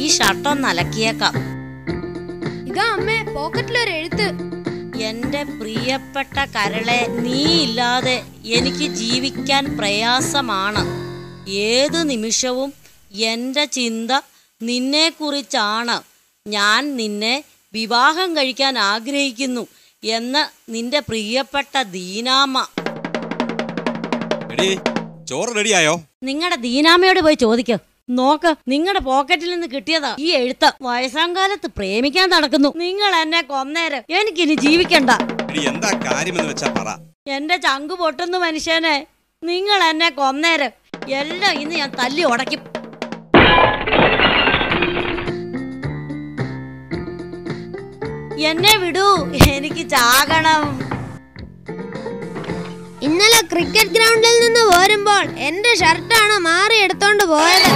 ഷർട്ടൊന്ന് അലക്കിയേക്കാം ഇതാ അമ്മേ പോക്കറ്റിലൊരു എഴുത്ത് എന്റെ പ്രിയപ്പെട്ട കരളെ നീ ഇല്ലാതെ എനിക്ക് ജീവിക്കാൻ പ്രയാസമാണ് ഏതു നിമിഷവും എന്റെ ചിന്ത നിന്നെക്കുറിച്ചാണ് ഞാൻ നിന്നെ വിവാഹം കഴിക്കാൻ ആഗ്രഹിക്കുന്നു എന്ന് നിന്റെ പ്രിയപ്പെട്ട ദീനാമ്മ എടീ ചോറ് റെഡിയായോ നിങ്ങളുടെ ദീനാമ്മയോട് പോയി ചോദിക്കോ നോക്ക് നിങ്ങളുടെ പോക്കറ്റിൽ നിന്ന് കിട്ടിയതാ ഈ എഴുത്ത് വയസ്സാം കാലത്ത് പ്രേമിക്കാൻ നടക്കുന്നു നിങ്ങൾ എന്നെ കൊന്നേരം എനിക്കിനി ജീവിക്കണ്ട എടി എന്താ കാര്യമെന്ന് വെച്ചാ പറ എന്റെ ചങ്കു പൊട്ടുന്നു മനുഷ്യനെ നിങ്ങൾ എന്നെ കൊന്നേരം എല്ലാം ഇന്ന് ഞാൻ തല്ലി ഉടയ്ക്കും എന്നെ വിടൂ എനിക്ക് ചാകണം ഇന്നലെ ക്രിക്കറ്റ് ഗ്രൗണ്ടിൽ നിന്ന് പോരുമ്പോൾ എന്റെ ഷർട്ടാണ് മാറി എടുത്തോണ്ട് പോയത്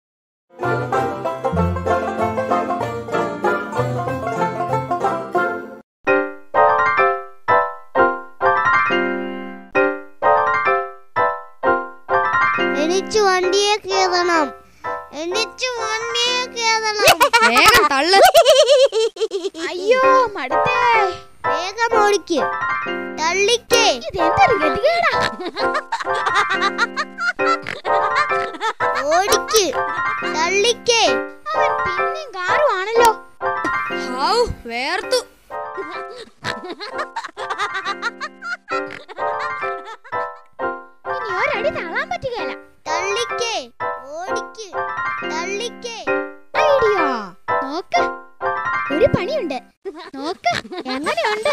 എനിക്ക് വണ്ടിയെ കയറണം എനിക്ക് വണ്ടിയെ കയറണം വേഗം തള്ളു അയ്യോ മടുത്തേ വേഗം ഓടിക്ക് തള്ളിക്കേ ഇതെന്തൊരു ഗതികേടാ ഓടിക്ക് തള്ളിക്കേ അവൻ പിന്നെയും കാറുവാണല്ലോ ഹൗ വേർത്തു ഇനി ഒരടി തള്ളാൻ പറ്റുകയില്ല തള്ളിക്കേ ഓടിക്ക് തള്ളിക്കേ ഐഡിയ നോക്ക് ഒരു പണിയുണ്ട് നോക്ക് എങ്ങനെയുണ്ട്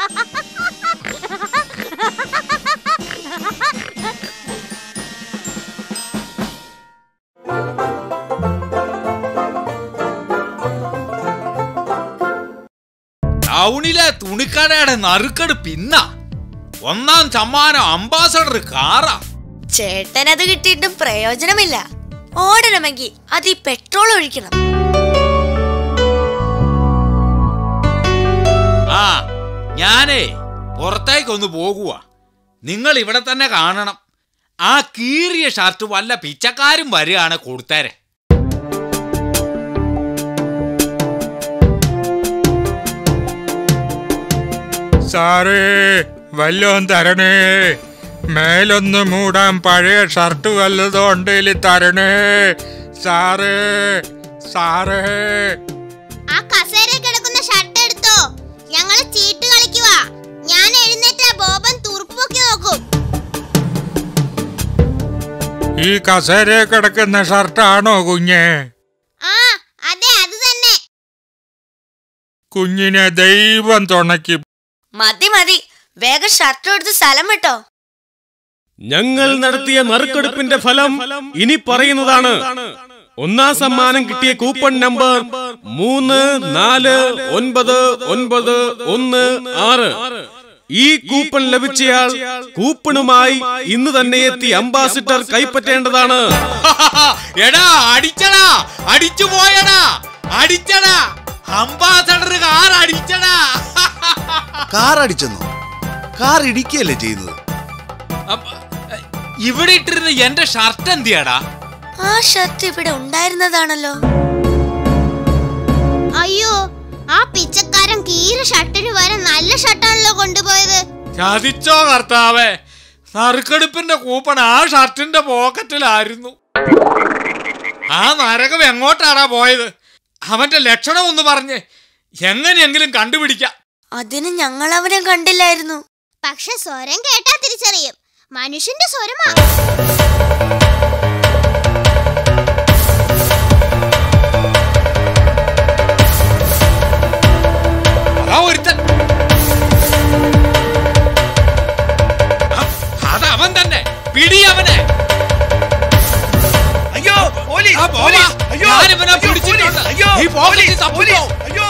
ടൗണിലെ തുണിക്കടയുടെ നറുക്കട് പിന്ന ഒന്നാം സമ്മാനം അംബാസഡർ കാറാ ചേട്ടനത് കിട്ടിയിട്ടും പ്രയോജനമില്ല ഓടണമെങ്കിൽ അത് ഈ പെട്രോൾ ഒഴിക്കണം ആ ഞാനേ പുറത്തേക്കൊന്ന് പോകുക നിങ്ങൾ ഇവിടെ തന്നെ കാണണം ആ കീറിയ ഷർട്ട് വല്ല പിച്ചക്കാരും വരികയാണ് കൊടുത്തേരെ സാറേ വല്ലോം തരണേ മേലൊന്ന് മൂടാൻ പഴയ ഷർട്ട് വല്ലതും ഉണ്ടേല് തരണേ സാറേ സാറേ ആ കസേര കിടക്കുന്ന ഷർട്ട് എടുത്തോ ഞങ്ങള് ചീട്ട് കളിക്കുവാ ഞാൻ എഴുന്നേറ്റ ബോബൻ തുറുപ്പ് പൊക്കി നോക്കും ഈ കസേര കിടക്കുന്ന ഷർട്ടാണോ കുഞ്ഞെ ആ അതെ അത് തന്നെ കുഞ്ഞിനെ ദൈവം തുണയ്ക്കും മതി മതി വേഗം ഷർട്ട് എടുത്ത് സ്ഥലം വിട്ടോ ഞങ്ങൾ നടത്തിയ നറുക്കെടുപ്പിന്റെ ഫലം ഇനി പറയുന്നതാണ് ഒന്നാം സമ്മാനം കിട്ടിയ കൂപ്പൺ നമ്പർ മൂന്ന് നാല് ഒൻപത് ഒൻപത് ഒന്ന് ആറ് ഈ കൂപ്പൺ ലഭിച്ചയാൾ കൂപ്പണുമായി ഇന്ന് തന്നെ എത്തി അംബാസിഡർ കൈപ്പറ്റേണ്ടതാണ് എടാ അടിച്ചടാ അടിച്ചു പോയടാ അടിച്ചടാ അംബാസഡർ കാർ അടിച്ചടാ കാർ അടിച്ചെന്നോ കാർ ഇടിക്കുകയല്ലേ ചെയ്യുന്നത് അപ്പ- ഇവിടെ ഇട്ടിരുന്ന എന്റെ ഷർട്ട് എന്തിയാടാ ആ ഷർട്ട് ഇവിടെ ഉണ്ടായിരുന്നതാണല്ലോ അയ്യോ ആ പിച്ചക്കാരൻ കീര ഷർട്ടിന് വരെ നല്ല ഷർട്ടാണല്ലോ കൊണ്ടുപോയത് ചതിച്ചോ കർത്താവേ നറുക്കെടുപ്പിന്റെ കൂപ്പൺ ആ ഷർട്ടിന്റെ പോക്കറ്റിലായിരുന്നു ആ നരകം എങ്ങോട്ടാടാ പോയത് അവന്റെ ലക്ഷണം ഒന്ന് പറഞ്ഞ് എങ്ങനെയെങ്കിലും കണ്ടുപിടിക്കാം അതിന് ഞങ്ങൾ അവനെ കണ്ടില്ലായിരുന്നു പക്ഷെ സ്വരം കേട്ടാ തിരിച്ചറിയും മനുഷ്യന്റെ സ്വരമാ അതാ ഒരുത്തൻ അ- അത് അവൻ തന്നെ പിടി അവനെ അയ്യോ പോലീസ് ആ, പോവാ. ഞാനിവനെ പിടിച്ചിട്ടുണ്ട്. ഈ പോക്കറ്റിൽ തപ്പിക്കോ. അയ്യോ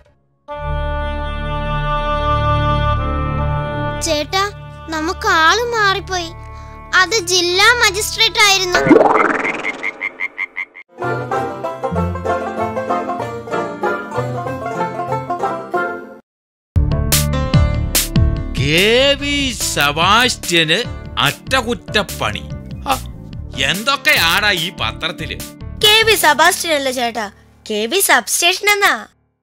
ചേട്ടാ നമുക്ക് ആള് മാറിപ്പോയി അത് ജില്ലാ മജിസ്ട്രേറ്റ് ആയിരുന്നു കെ വി സെബാസ്റ്റ്യന് അറ്റകുറ്റപ്പണി ഹ, എന്തൊക്കെയാടാ ഈ പത്രത്തില് കെ വി സബാസ്റ്റ്യൻ അല്ലേ ചേട്ടാ കെ വി സബ്സ്റ്റേഷൻ എന്നാ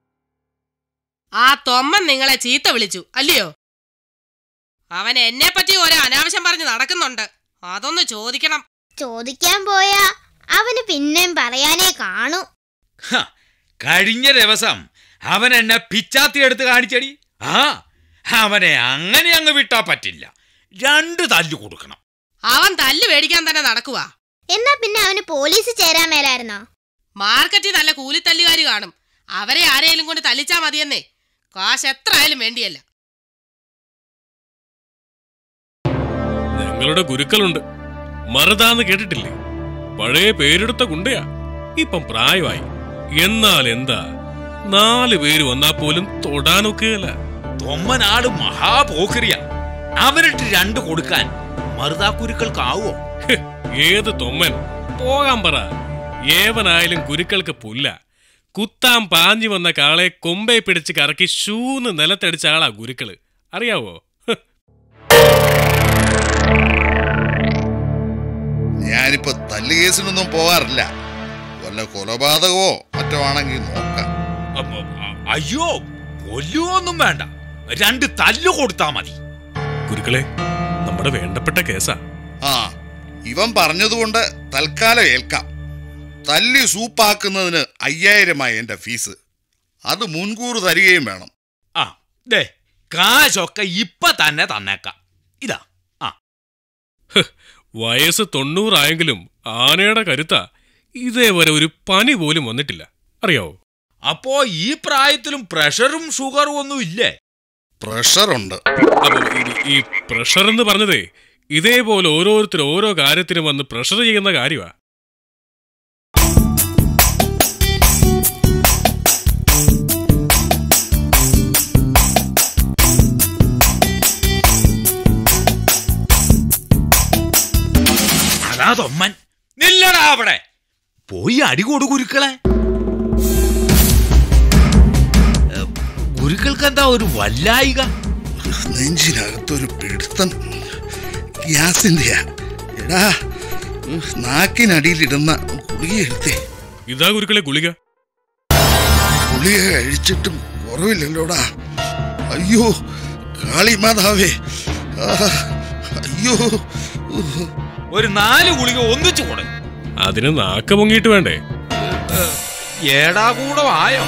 ആ തൊമ്മൻ നിങ്ങളെ ചീത്ത വിളിച്ചു അല്ലയോ അവൻ എന്നെ പറ്റി ഒരു അനാവശ്യം പറഞ്ഞ് നടക്കുന്നുണ്ട് അതൊന്ന് ചോദിക്കണം ചോദിക്കാൻ പോയാ അവന് പിന്നെയും പറയാനേ കാണൂ ഹ, കഴിഞ്ഞ ദിവസം അവൻ എന്നെ പിച്ചാത്തി എടുത്ത് കാണിച്ചടി ആ അവനെ അങ്ങനെ അങ്ങ് വിട്ടാ പറ്റില്ല രണ്ട് തല്ലു കൊടുക്കണം അവൻ തല്ല് മേടിക്കാൻ തന്നെ നടക്കുവാ എന്നാ പിന്നെ അവന് പോലീസ് ചേരാൻ മേലായിരുന്നോ മാർക്കറ്റിൽ നല്ല കൂലിത്തല്ലുകാർ കാണും അവരെ ആരെയും കൊണ്ട് തല്ലിച്ചാ മതിയെന്നേ കാശ് എത്ര ആയാലും വേണ്ടിയല്ല ഞങ്ങളുടെ ഗുരുക്കളുണ്ട് മറുതാന്ന് കേട്ടിട്ടില്ലേ പഴയ പേരെടുത്ത ഗുണ്ടയാ ഇപ്പം പ്രായമായി എന്നാൽ എന്താ നാല് പേര് വന്നാ പോലും തൊടാനൊക്കെയല്ല തൊമ്മനാട് മഹാപോക്രിയ അവരിട്ട് രണ്ട് കൊടുക്കാൻ മറുതാക്കുരുക്കൾക്കാവോ ഹ്, ഏത് തൊമ്മൻ പോകാൻ പറ ഏവനായാലും ഗുരുക്കൾക്ക് പുല്ല കുത്താൻ പാഞ്ഞു വന്ന കാളെ കൊമ്പെ പിടിച്ച് കറക്കി ഷൂന്ന് നിലത്തടിച്ച ആളാ ഗുരുക്കള് അറിയാവോ ഹ്, ഞാനിപ്പോ തല്ല് കേസിനൊന്നും പോകാറില്ല വല്ല കൊലപാതകമോ മറ്റോ ആണെങ്കിൽ നോക്കാം അപ്പൊ, അ- അയ്യോ കൊല്ലുവൊന്നും വേണ്ട രണ്ട് തല്ലു കൊടുത്താ മതി ഗുരുക്കളെ നമ്മുടെ വേണ്ടപ്പെട്ട കേസാ ആ ഇവൻ പറഞ്ഞതുകൊണ്ട് തൽക്കാലം ഏൽക്കാം തല്ലി സൂപ്പാക്കുന്നതിന് അയ്യായിരമായി എന്റെ ഫീസ് അത് മുൻകൂർ തരികയും വേണം ആ ദേ കാശൊക്കെ ഇപ്പൊ തന്നെ തന്നേക്കാം ഇതാ ആ വയസ്സ് തൊണ്ണൂറായെങ്കിലും ആനയുടെ കരുത്ത ഇതേവരെ ഒരു പനി പോലും വന്നിട്ടില്ല അറിയാവോ അപ്പോ ഈ പ്രായത്തിലും പ്രഷറും ഷുഗറും ഒന്നും ഇല്ലേ പ്രഷറുണ്ട് അപ്പൊ ഈ- ഈ പ്രഷർ എന്ന് പറഞ്ഞതേ ഇതേപോലെ ഓരോരുത്തർ ഓരോ കാര്യത്തിനും വന്ന് പ്രഷർ ചെയ്യുന്ന കാര്യമാ അതാ തൊമ്മൻ നില്ലടാ അവിടെ പോയി അടി കൊടു ഗുരുക്കളെ ഏ, ഗുരുക്കൾക്ക് എന്താ ഒരു വല്ലായിക നെഞ്ചിനകത്തൊരു പിടുത്തം ഗ്യാസിന്റെയാ എടാ ഉഹ്, നാക്കിനടിയിലിടുന്ന ഗുളിക എടുത്തേ ഇതാ ഗുരുക്കളെ ഗുളിക ഗുളിക കഴിച്ചിട്ടും കുറവില്ലല്ലോടാ അയ്യോ കാളിമാതാവേ ആ, അയ്യോ ഉഹ്. ഒരു നാല് ഗുളിക ഒന്നിച്ചു കൊടു അതിന് നാക്ക പൊങ്ങിയിട്ട് വേണ്ടേ ഏടാ കൂടെ ആയോ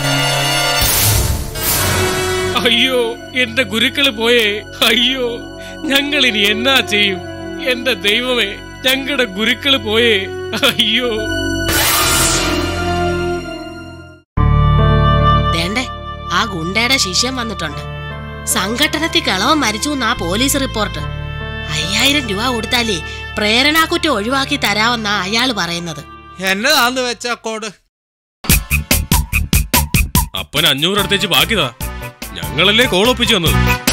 അയ്യോ എന്റെ ഗുരുക്കള് പോയേ അയ്യോ ഞങ്ങൾ ഇനി എന്നാ ചെയ്യും എന്റെ ദൈവമേ ഞങ്ങളുടെ ഗുരുക്കള് പോയേ അയ്യോ വേണ്ടേ ആ ഗുണ്ടയുടെ ശിഷ്യം വന്നിട്ടുണ്ട് സംഘട്ടനത്തിൽ കിളവൻ മരിച്ചു എന്നാ പോലീസ് റിപ്പോർട്ട് അയ്യായിരം രൂപ കൊടുത്താലേ പ്രേരണാക്കുറ്റം ഒഴിവാക്കി തരാമെന്നാ അയാള് പറയുന്നത് എന്നതാന്ന് വെച്ച കോട് അപ്പൻ അഞ്ഞൂറ് അടുത്തേച്ച് ബാക്കിതാ ഞങ്ങളല്ലേ കോളൊപ്പിച്ചു വന്നത്